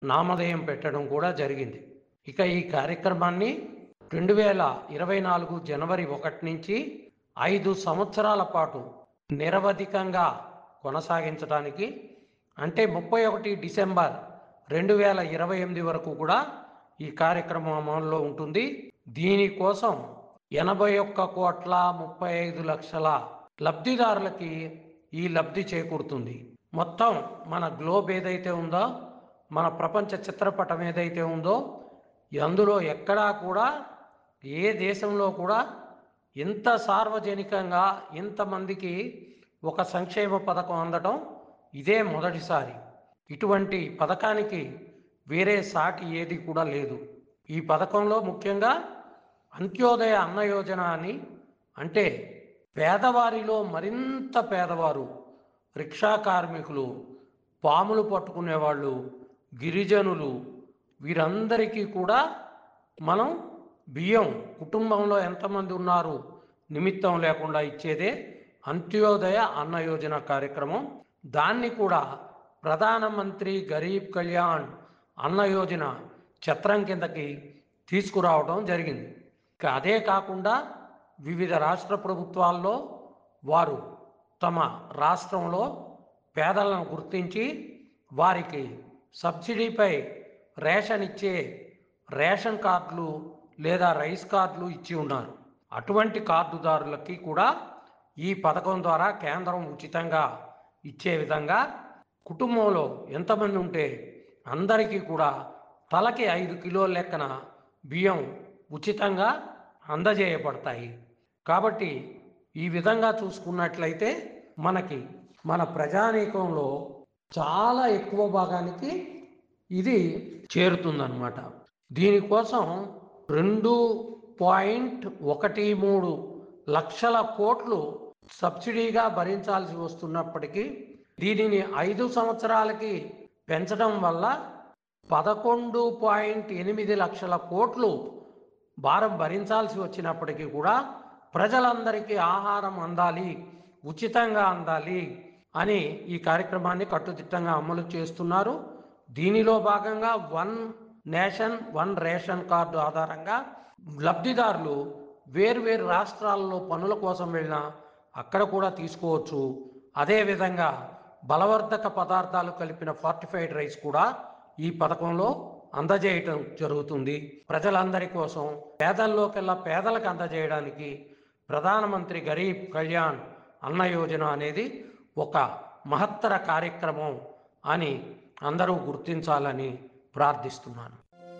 నామధేయం పెట్టడం కూడా జరిగింది ఇక ఈ కార్యక్రమాన్ని రెండు వేల ఇరవై నాలుగు జనవరి ఒకటి నుంచి ఐదు సంవత్సరాల పాటు నిరవధికంగా కొనసాగించడానికి అంటే ముప్పై ఒకటి డిసెంబర్ రెండు వేల ఇరవై ఎనిమిది వరకు కూడా ఈ కార్యక్రమం అమల్లో ఉంటుంది దీనికోసం ఎనభై ఒక్క కోట్ల ముప్పై ఐదు లక్షల లబ్ధిదారులకి ఈ లబ్ధి చేకూరుతుంది మొత్తం మన గ్లోబ్ ఏదైతే ఉందో మన ప్రపంచ చిత్రపటం ఏదైతే ఉందో అందులో ఎక్కడా కూడా ఏ దేశంలో కూడా ఇంత సార్వజనికంగా ఇంతమందికి ఒక సంక్షేమ పథకం అందడం ఇదే మొదటిసారి ఇటువంటి పథకానికి వేరే సాటి ఏది కూడా లేదు ఈ పథకంలో ముఖ్యంగా అంత్యోదయ అన్న యోజన అని అంటే పేదవారిలో మరింత పేదవారు రిక్షా కార్మికులు పాములు పట్టుకునేవాళ్ళు గిరిజనులు వీరందరికీ కూడా మనం బియ్యం కుటుంబంలో ఎంతమంది ఉన్నారు నిమిత్తం లేకుండా ఇచ్చేదే అంత్యోదయ అన్న యోజన కార్యక్రమం దాన్ని కూడా ప్రధానమంత్రి గరీబ్ కళ్యాణ్ అన్న యోజన చట్రం కిందకి తీసుకురావడం జరిగింది ఇక అదే కాకుండా వివిధ రాష్ట్ర ప్రభుత్వాల్లో వారు తమ రాష్ట్రంలో పేదలను గుర్తించి వారికి సబ్సిడీపై రేషన్ ఇచ్చే రేషన్ కార్డులు లేదా రైస్ కార్డులు ఇచ్చి ఉన్నారు అటువంటి కార్డుదారులకి కూడా ఈ పథకం ద్వారా కేంద్రం ఉచితంగా ఇచ్చే విధంగా కుటుంబంలో ఎంతమంది ఉంటే అందరికీ కూడా తలకి ఐదు కిలోల లెక్కన బియ్యం ఉచితంగా అందజేయబడతాయి కాబట్టి ఈ విధంగా చూసుకున్నట్లయితే మనకి మన ప్రజానీకంలో చాలా ఎక్కువ భాగానికి ఇది చేరుతుందన్నమాట దీనికోసం రెండు పాయింట్ ఒకటి మూడు లక్షల కోట్లు సబ్సిడీగా భరించాల్సి వస్తున్నప్పటికీ దీనిని ఐదు సంవత్సరాలకి పెంచడం వల్ల పదకొండు పాయింట్ ఎనిమిది లక్షల కోట్లు భారం భరించాల్సి వచ్చినప్పటికీ కూడా ప్రజలందరికీ ఆహారం అందాలి ఉచితంగా అందాలి అని ఈ కార్యక్రమాన్ని కట్టుదిట్టంగా అమలు చేస్తున్నారు దీనిలో భాగంగా one nation one ration card ఆధారంగా లబ్ధిదారులు వేర్వేరు రాష్ట్రాల్లో పనుల కోసం వెళ్ళినా అక్కడ కూడా తీసుకోవచ్చు అదేవిధంగా బలవర్ధక పదార్థాలు కలిపిన ఫార్టిఫైడ్ రైస్ కూడా ఈ పథకంలో అందజేయటం జరుగుతుంది ప్రజలందరి కోసం పేదల్లోకెల్లా పేదలకు అందజేయడానికి ప్రధానమంత్రి గరీబ్ కళ్యాణ్ అన్న యోజన అనేది ఒక మహత్తర కార్యక్రమం అని అందరూ గుర్తించాలని ప్రార్థిస్తున్నాను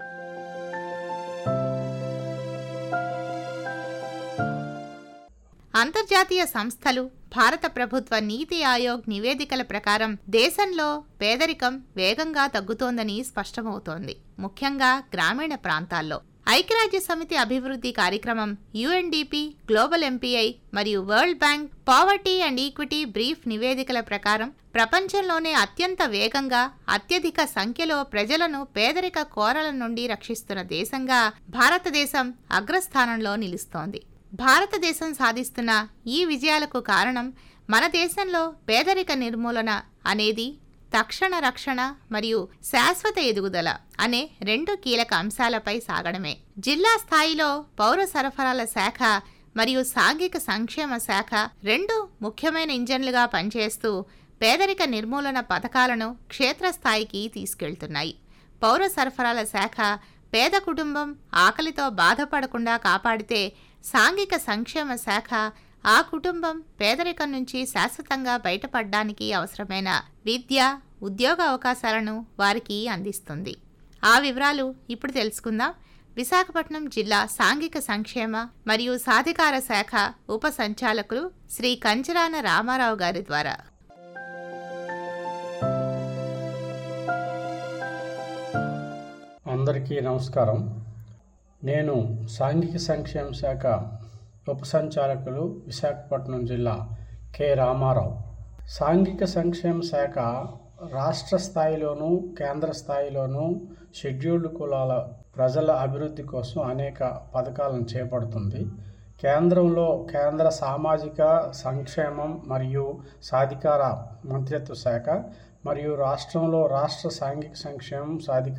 అంతర్జాతీయ సంస్థలు భారత ప్రభుత్వ నీతి ఆయోగ్ నివేదికల ప్రకారం దేశంలో పేదరికం వేగంగా తగ్గుతోందని స్పష్టమవుతోంది ముఖ్యంగా గ్రామీణ ప్రాంతాల్లో ఐక్యరాజ్య సమితి అభివృద్ధి కార్యక్రమం యుఎన్డిపి గ్లోబల్ ఎంపీఐ మరియు world bank poverty and equity brief నివేదికల ప్రకారం ప్రపంచంలోనే అత్యంత వేగంగా అత్యధిక సంఖ్యలో ప్రజలను పేదరిక కోరల నుండి రక్షిస్తున్న దేశంగా భారతదేశం అగ్రస్థానంలో నిలుస్తోంది భారతదేశం సాధిస్తున్న ఈ విజయాలకు కారణం మన దేశంలో పేదరిక నిర్మూలన అనేది తక్షణ రక్షణ మరియు శాశ్వత ఎదుగుదల అనే రెండు కీలక అంశాలపై సాగడమే జిల్లా స్థాయిలో పౌర సరఫరాల శాఖ మరియు సాంఘిక సంక్షేమ శాఖ రెండు ముఖ్యమైన ఇంజన్లుగా పనిచేస్తూ పేదరిక నిర్మూలన పథకాలను క్షేత్రస్థాయికి తీసుకెళ్తున్నాయి పౌర సరఫరాల శాఖ పేద కుటుంబం ఆకలితో బాధపడకుండా కాపాడితే సాంఘిక సంక్షేమ శాఖ ఆ కుటుంబం పేదరికం నుంచి శాశ్వతంగా బయటపడడానికి అవసరమైన విద్య ఉద్యోగ అవకాశాలను వారికి అందిస్తుంది ఆ వివరాలు ఇప్పుడు తెలుసుకుందాం విశాఖపట్నం జిల్లా సాంఘిక సంక్షేమ మరియు సాధికార శాఖ ఉప సంచాలకులు శ్రీ కంచరాన రామారావు గారి ద్వారా అందరికీ నమస్కారం నేను సాంఘిక సంక్షేమ శాఖ ఉప సంచాలకులు విశాఖపట్నం జిల్లా కె రామారావు సాంఘిక సంక్షేమ శాఖ రాష్ట్ర స్థాయిలోనూ కేంద్ర స్థాయిలోనూ షెడ్యూల్డ్ కులాల ప్రజల అభివృద్ధి కోసం అనేక పథకాలను చేపడుతుంది కేంద్రంలో కేంద్ర సామాజిక సంక్షేమం మరియు సాధికార మంత్రిత్వ శాఖ మరియు రాష్ట్రంలో రాష్ట్ర సాంఘిక సంక్షేమం సాధికార